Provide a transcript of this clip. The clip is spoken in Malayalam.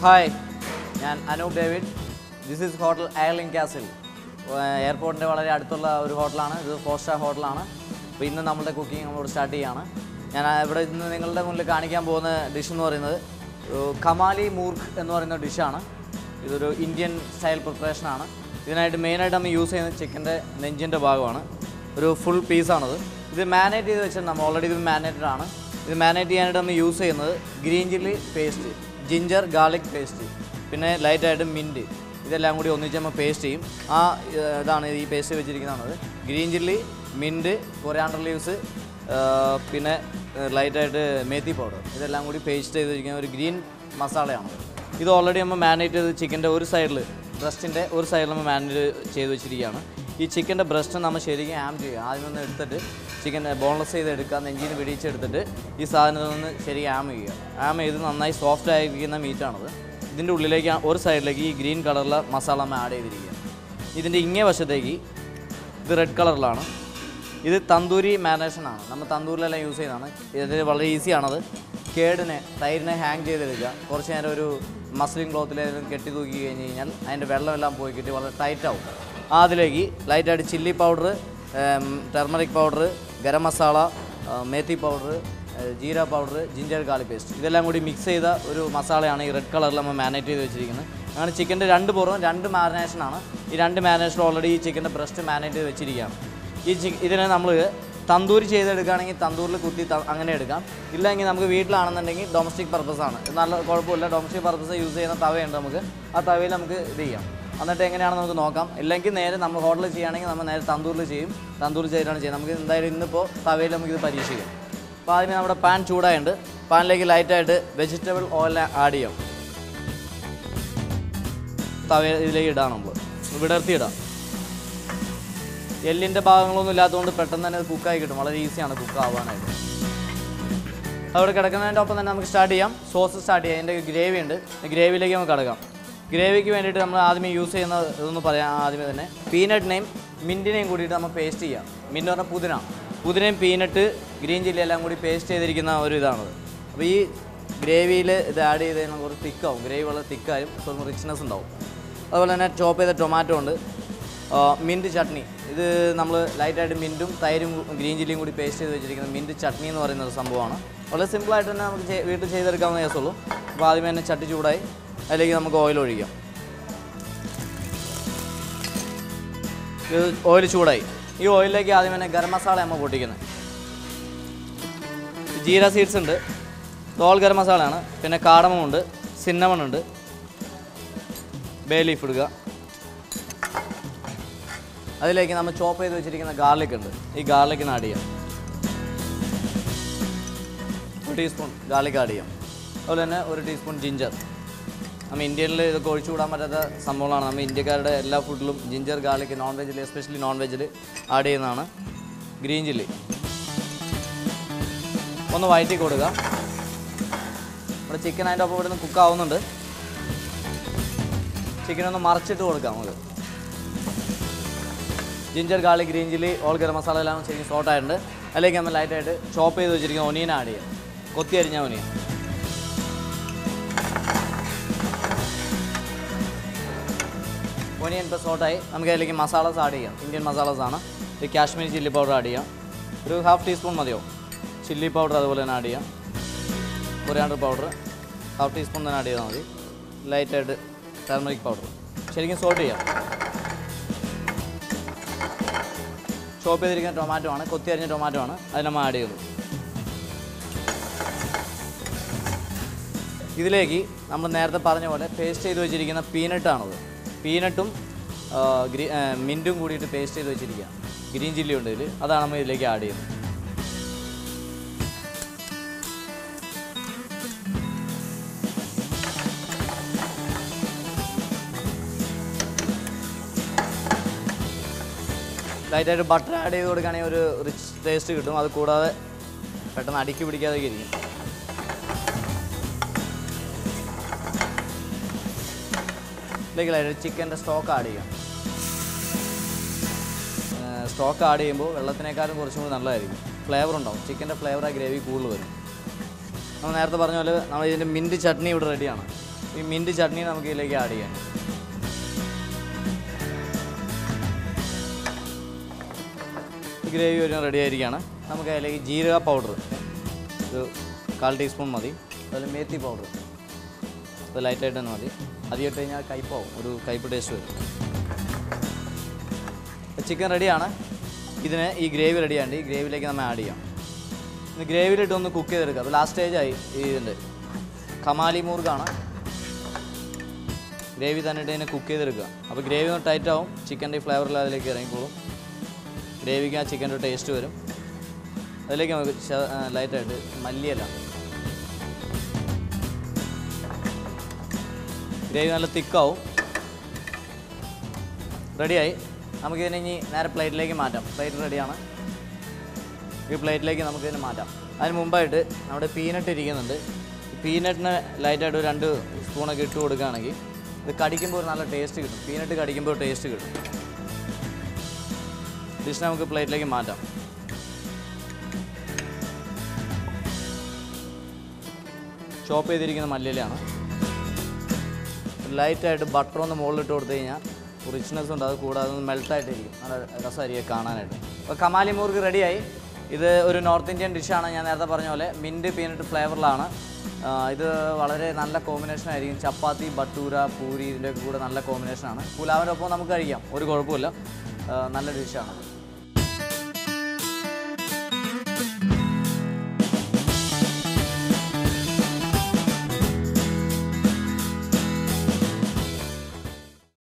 ഹായ് ഞാൻ Anoop David this is hotel Airlink Castle എയർപോർട്ടിൻ്റെ വളരെ അടുത്തുള്ള ഒരു ഹോട്ടലാണ് ഇത് ഫോർ സ്റ്റാർ ഹോട്ടലാണ് അപ്പോൾ ഇന്ന് നമ്മളുടെ കുക്കിംഗ് നമ്മളോട് സ്റ്റാർട്ട് ചെയ്യാണ് ഞാൻ ആ ഇവിടെ ഇന്ന് നിങ്ങളുടെ മുന്നിൽ കാണിക്കാൻ പോകുന്ന ഡിഷ് എന്ന് പറയുന്നത് ഒരു ഖമാലി മൂർക്ക് എന്ന് പറയുന്ന ഡിഷാണ് ഇതൊരു ഇന്ത്യൻ സ്റ്റൈൽ പ്രിപ്പറേഷനാണ് ഇതിനായിട്ട് മെയിനായിട്ട് നമ്മൾ യൂസ് ചെയ്യുന്നത് ചിക്കൻ്റെ നെഞ്ചിൻ്റെ ഭാഗമാണ് ഒരു ഫുൾ പീസാണത് ഇത് മാനേറ്റ് ചെയ്ത് വെച്ചിട്ടുണ്ട് നമ്മൾ ഓൾറെഡി ഇത് മാനേറ്റഡ് ആണ് ഇത് മാനേറ്റ് ചെയ്യാനായിട്ട് നമ്മൾ യൂസ് ചെയ്യുന്നത് green chilli paste ginger garlic paste പിന്നെ ലൈറ്റായിട്ട് മിൻറ്റ് ഇതെല്ലാം കൂടി ഒന്നിച്ച് നമ്മൾ പേസ്റ്റ് ചെയ്യും ആ ഏഹ്, ഇതാണ് ഈ പേസ്റ്റ് വെച്ചിരിക്കുന്നതാണത് green chilli mint coriander leaves പിന്നെ ലൈറ്റായിട്ട് മേത്തി പൗഡർ ഇതെല്ലാം കൂടി പേസ്റ്റ് ചെയ്ത് വെച്ചിരിക്കുന്ന ഒരു ഗ്രീൻ മസാലയാണ് ഇത് ഓൾറെഡി നമ്മൾ മാനേറ്റ് ചെയ്ത് ചിക്കൻ്റെ ഒരു സൈഡിൽ ബ്രസ്റ്റിൻ്റെ ഒരു സൈഡിൽ നമ്മൾ മാനേറ്റ് ചെയ്ത് വെച്ചിരിക്കുകയാണ് ഈ ചിക്കൻ്റെ ബ്രസ്റ്റ് നമ്മൾ ശരിക്കും ആം ചെയ്യുക ആദ്യം ഒന്ന് എടുത്തിട്ട് ചിക്കൻ ബോൺലെസ് ചെയ്ത് എടുക്കുക നെഞ്ചിന് പിടിച്ചെടുത്തിട്ട് ഈ സാധനത്തിൽ നിന്ന് ശരിക്കും ആം ചെയ്യുക ആം ചെയ്ത് നന്നായി സോഫ്റ്റ് ആയിരിക്കുന്ന മീറ്റാണത് ഇതിൻ്റെ ഉള്ളിലേക്ക് ആ- ഒരു സൈഡിലേക്ക് ഈ ഗ്രീൻ കളറിലെ മസാല നമ്മൾ ആഡ് ചെയ്തിരിക്കുക ഇതിൻ്റെ ഇങ്ങേ വശത്തേക്ക് ഇത് റെഡ് കളറിലാണ് ഇത് തന്തൂരി മാരിനേഷനാണ് നമ്മൾ തന്തൂരിലെല്ലാം യൂസ് ചെയ്യുന്നതാണ് ഇത് വളരെ ഈസിയാണത് കേടിനെ തൈരിനെ ഹാങ് ചെയ്തെടുക്കുക കുറച്ച് നേരം ഒരു മസ്ലിൻ ക്ലോത്തിൽ കെട്ടി തൂക്കി കഴിഞ്ഞ് കഴിഞ്ഞാൽ അതിൻ്റെ വെള്ളമെല്ലാം പോയി കിട്ടി വളരെ ടൈറ്റ് ആവും അതിലേക്ക് ലൈറ്റായിട്ട് chilli powder turmeric powder garam masala ആ, methi powder jeera powder ginger garlic paste ഇതെല്ലാം കൂടി മിക്സ് ചെയ്ത ഒരു മസാലയാണ് ഈ റെഡ് കളറിൽ നമ്മൾ മാനേറ്റ് ചെയ്ത് വെച്ചിരിക്കുന്നത് അങ്ങനെ ചിക്കൻ്റെ രണ്ട് പുറവും രണ്ട് മാരിനേഷനാണ് ഈ രണ്ട് മാരിനേഷൻ ഓൾറെഡി ഈ ചിക്കൻ്റെ ബ്രസ്റ്റ് മാനേറ്റ് ചെയ്ത് വെച്ചിരിക്കുകയാണ് ഈ ചി ഇതിനെ നമ്മൾ തന്തൂരി ചെയ്തെടുക്കുകയാണെങ്കിൽ തന്തൂരിൽ കുത്തി ത- അങ്ങനെ എടുക്കാം ഇല്ലെങ്കിൽ നമുക്ക് വീട്ടിലാണെന്നുണ്ടെങ്കിൽ ഡൊമസ്റ്റിക് പർപ്പസ് ആണ് ഇത് നല്ല കുഴപ്പമില്ല ഡൊമസ്റ്റിക് പർപ്പസ് യൂസ് ചെയ്യുന്ന തവയുണ്ട് നമുക്ക് ആ തവയിൽ നമുക്ക് ഇത് ചെയ്യാം എന്നിട്ട് എങ്ങനെയാണെന്ന് നമുക്ക് നോക്കാം ഇല്ലെങ്കിൽ നേരെ നമ്മൾ ഹോട്ടലിൽ ചെയ്യുകയാണെങ്കിൽ നമ്മൾ നേരെ തന്തൂരിൽ ചെയ്യും തന്തൂർ ചെയ്തിട്ടാണ് ചെയ്യുന്നത് നമുക്ക് എന്തായാലും ഇന്നിപ്പോൾ തവയിൽ നമുക്കിത് പരീക്ഷിക്കാം അപ്പോൾ ആദ്യമേ നമ്മുടെ പാൻ ചൂടായുണ്ട് പാനിലേക്ക് ലൈറ്റായിട്ട് വെജിറ്റബിൾ ഓയിൽ ആഡ് ചെയ്യാം തവ ഇതിലേക്ക് ഇടാം നമ്മൾ വിടർത്തി ഇടാം എല്ലിൻ്റെ ഭാഗങ്ങളൊന്നും ഇല്ലാത്തതുകൊണ്ട് പെട്ടെന്ന് തന്നെ കുക്കായി കിട്ടും വളരെ ഈസിയാണ് കുക്ക് ആവാനായിട്ട് അവിടെ കിടക്കുന്നതിൻ്റെ ഒപ്പം തന്നെ നമുക്ക് സ്റ്റാർട്ട് ചെയ്യാം സോസ് സ്റ്റാർട്ട് ചെയ്യാം അതിൻ്റെ ഗ്രേവി ഉണ്ട് ഗ്രേവിയിലേക്ക് നമുക്ക് കിടക്കാം ഗ്രേവിക്ക് വേണ്ടിയിട്ട് നമ്മൾ ആദ്യമേ യൂസ് ചെയ്യുന്ന ഇതൊന്ന് പറയാം ആദ്യമേ തന്നെ പീനട്ടിനെയും മിൻറ്റിനെയും കൂടിയിട്ട് നമ്മൾ പേസ്റ്റ് ചെയ്യാം മിൻറ്റ് പറഞ്ഞാൽ പുതിന പുതിനയും പീനട്ട് ഗ്രീൻ ചില്ലി എല്ലാം കൂടി പേസ്റ്റ് ചെയ്തിരിക്കുന്ന ഒരു ഇതാണത് അപ്പോൾ ഈ ഗ്രേവിയിൽ ഇത് ആഡ് ചെയ്ത് കഴിഞ്ഞാൽ കുറച്ച് തിക്കാവും ഗ്രേവി വളരെ തിക്കായും സ്വന്തം റിച്ച്നെസ് ഉണ്ടാവും അതുപോലെ തന്നെ ചോപ്പ് ചെയ്ത ടൊമാറ്റോ ഉണ്ട് മിൻറ്റ് ചട്നി ഇത് നമ്മൾ ലൈറ്റായിട്ട് മിൻറ്റും തൈരും ഗ്രീൻ ചില്ലിയും കൂടി പേസ്റ്റ് ചെയ്ത് വെച്ചിരിക്കുന്ന മിൻറ്റ് ചട്നി എന്ന് പറയുന്ന ഒരു സംഭവമാണ് വളരെ സിമ്പിളായിട്ട് തന്നെ നമുക്ക് ചെയ്- വീട്ടിൽ ചെയ്തെടുക്കാവുന്ന കേസുള്ളൂ അപ്പോൾ ആദ്യമേ തന്നെ ചട്ടി ചൂടായി അതിലേക്ക് നമുക്ക് ഓയിൽ ഒഴിക്കാം ഇത് ഓയിൽ ചൂടായി ഈ ഓയിലിലേക്ക് ആദ്യം തന്നെ ഗരം മസാല നമ്മൾ പൊട്ടിക്കുന്നത് ജീര സീഡ്സ് ഉണ്ട് തോൾ ഗരം മസാലയാണ് പിന്നെ കാടമുണ്ട് സിന്നമൺ ഉണ്ട് ബേ ലീഫ് ഇടുക അതിലേക്ക് നമ്മൾ ചോപ്പ് ചെയ്ത് വെച്ചിരിക്കുന്ന ഗാർലിക് ഉണ്ട് ഈ ഗാർലിക്കിന് ആഡ് ചെയ്യാം ഒരു ടീസ്പൂൺ ഗാർലിക് ആഡ് ചെയ്യാം അതുപോലെ തന്നെ ഒരു ടീസ്പൂൺ ജിഞ്ചർ നമ്മൾ ഇന്ത്യയിൽ ഇതൊക്കെ ഒഴിച്ചുകൂടാൻ പറ്റാത്ത സംഭവങ്ങളാണ് നമ്മൾ ഇന്ത്യക്കാരുടെ എല്ലാ ഫുഡിലും ജിഞ്ചർ ഗാർലിക് നോൺ വെജിൽ എസ്പെഷ്യലി നോൺ വെജിൽ ആഡ് ചെയ്യുന്നതാണ് ഗ്രീൻ ചില്ലി ഒന്ന് വഴറ്റി കൊടുക്കുക നമ്മുടെ ചിക്കൻ അതിൻ്റെ ഒപ്പം ഇവിടുന്ന് കുക്ക് ആവുന്നുണ്ട് ചിക്കൻ ഒന്ന് മറച്ചിട്ട് കൊടുക്കാം നമുക്ക് ginger garlic green chilli all garam masala എല്ലാം ശരിക്കും സോട്ട് ആയിട്ടുണ്ട് അതിലേക്ക് നമ്മൾ ലൈറ്റായിട്ട് ചോപ്പ് ചെയ്ത് വെച്ചിരിക്കുന്ന ഒനിയൻ ആഡ് ചെയ്യാം കൊത്തി അരിഞ്ഞ ഒനിയൻ ഒനിയൻ ഇപ്പോൾ സോട്ടായി നമുക്ക് അതിലേക്ക് മസാലാസ് ആഡ് ചെയ്യാം ഇന്ത്യൻ മസാലാസ് ആണ് ഇത് കാശ്മീരി ചില്ലി പൗഡർ ആഡ് ചെയ്യാം ഒരു ഹാഫ് ടീസ്പൂൺ മതിയോ ചില്ലി പൗഡർ അതുപോലെ തന്നെ ആഡ് ചെയ്യാം കൊറിയാണ്ടർ പൗഡർ ഹാഫ് ടീസ്പൂൺ തന്നെ ആഡ് ചെയ്താൽ മതി ലൈറ്റായിട്ട് ടർമറിക് പൗഡർ ശരിക്കും സോട്ട് ചെയ്യാം ചോപ്പ് ചെയ്തിരിക്കുന്ന ടൊമാറ്റോ ആണ് കൊത്തി അരിഞ്ഞ ടൊമാറ്റോ ആണ് അത് നമ്മൾ ആഡ് ചെയ്തു ഇതിലേക്ക് നമ്മൾ നേരത്തെ പറഞ്ഞ പോലെ പേസ്റ്റ് ചെയ്ത് വെച്ചിരിക്കുന്ന പീനട്ടാണത് പീനട്ടും ആ, ഗ്രീ ആ, മിൻറ്റും കൂടിയിട്ട് പേസ്റ്റ് ചെയ്ത് വെച്ചിരിക്കുക ഗ്രീൻ ചില്ലി ഉണ്ട് ഇതിൽ അതാണ് നമ്മൾ ഇതിലേക്ക് ആഡ് ചെയ്യുന്നത് ലൈറ്റായിട്ട് ബട്ടർ ആഡ് ചെയ്ത് കൊടുക്കുകയാണെങ്കിൽ ഒരു റിച്ച് ടേസ്റ്റ് കിട്ടും അത് കൂടാതെ പെട്ടെന്ന് അടുക്കി പിടിക്കാതെ ഇരിക്കും ഇതിലേക്ക് ലൈറ്റ് ചിക്കൻ്റെ സ്റ്റോക്ക് ആഡ് ചെയ്യാം സ്റ്റോക്ക് ആഡ് ചെയ്യുമ്പോൾ വെള്ളത്തിനേക്കാളും കുറച്ചും കൂടി നല്ലതായിരിക്കും ഫ്ലേവർ ഉണ്ടാവും ചിക്കൻ്റെ ഫ്ലേവർ ആ ഗ്രേവി കൂടുതൽ വരും നമ്മൾ നേരത്തെ പറഞ്ഞ പോലെ നമ്മൾ ഇതിൻ്റെ മിൻറ്റ് ചട്നി ഇവിടെ റെഡിയാണ് ഈ മിൻറ്റ് ചട്നി നമുക്ക് ഇതിലേക്ക് ആഡ് ചെയ്യാം ഗ്രേവി ഒരു റെഡി ആയിരിക്കുകയാണ് നമുക്ക് അതിലേക്ക് ജീരക പൗഡർ ഒരു കാൽ ടീസ്പൂൺ മതി അതുപോലെ മേത്തി പൗഡർ അത് ലൈറ്റായിട്ട് തന്നെ മതി അധികം ഇട്ട് കഴിഞ്ഞാൽ കയ്പാവും ഒരു കയ്പ് ടേസ്റ്റ് വരും ചിക്കൻ റെഡിയാണ് ഇതിന് ഈ ഗ്രേവി റെഡിയാണ് ഈ ഗ്രേവിയിലേക്ക് നമ്മൾ ആഡ് ചെയ്യാം ഇത് ഗ്രേവിയിലിട്ട് ഒന്ന് കുക്ക് ചെയ്തെടുക്കുക അപ്പോൾ ലാസ്റ്റ് സ്റ്റേജായി ഈ ഇതിൻ്റെ കമാലി മൂർഗാണ് ഗ്രേവി തന്നെ ഇട്ട് ഇതിനെ കുക്ക് ചെയ്തെടുക്കുക അപ്പോൾ ഗ്രേവി ഒന്ന് ടൈറ്റ് ആവും ചിക്കൻ്റെ ഫ്ലേവറിൽ അതിലേക്ക് ഇറങ്ങിക്കോളും ഗ്രേവിക്ക് ആ ചിക്കൻ്റെ ടേസ്റ്റ് വരും അതിലേക്ക് നമുക്ക് ശ- ആ, ലൈറ്റായിട്ട് മല്ലിയല്ല ഗ്രേവി നല്ല തിക്കാവും റെഡിയായി നമുക്കിതിനെ ഇനി നേരെ പ്ലേറ്റിലേക്ക് മാറ്റാം പ്ലേറ്റ് റെഡിയാണ് ഈ പ്ലേറ്റിലേക്ക് നമുക്കിതിനെ മാറ്റാം അതിന് മുമ്പായിട്ട് നമ്മുടെ പീനട്ട് ഇരിക്കുന്നുണ്ട് പീനട്ടിന് ലൈറ്റായിട്ട് ഒരു രണ്ട് സ്പൂണൊക്കെ ഇട്ട് കൊടുക്കുകയാണെങ്കിൽ ഇത് കടിക്കുമ്പോൾ ഒരു നല്ല ടേസ്റ്റ് കിട്ടും പീനട്ട് കടിക്കുമ്പോൾ ടേസ്റ്റ് കിട്ടും ഡിഷ് നമുക്ക് പ്ലേറ്റിലേക്ക് മാറ്റാം ചോപ്പ് ചെയ്തിരിക്കുന്ന മല്ലിയിലാണ് ലൈറ്റായിട്ട് ബട്ടർ ഒന്ന് മുകളിലിട്ട് കൊടുത്തു കഴിഞ്ഞാൽ റിച്ച്നെസ് ഉണ്ട് അത് കൂടാതെ ഒന്ന് മെൽട്ടായിട്ടിരിക്കും നല്ല രസമായിരിക്കും കാണാനായിട്ട് അപ്പോൾ കമാലി മൂർക്ക് റെഡിയായി ഇത് ഒരു നോർത്ത് ഇന്ത്യൻ ഡിഷാണ് ഞാൻ നേരത്തെ പറഞ്ഞ പോലെ മിൻറ്റ് പീനട്ട് ഫ്ലേവറിലാണ് ആ, ഇത് വളരെ നല്ല കോമ്പിനേഷൻ ആയിരിക്കും ചപ്പാത്തി ബട്ടൂര പൂരി ഇതിൻ്റെയൊക്കെ കൂടെ നല്ല കോമ്പിനേഷനാണ് പുലാവിൻ്റെ ഒപ്പം നമുക്ക് കഴിക്കാം ഒരു കുഴപ്പമില്ല ആ, നല്ല ഡിഷാണ്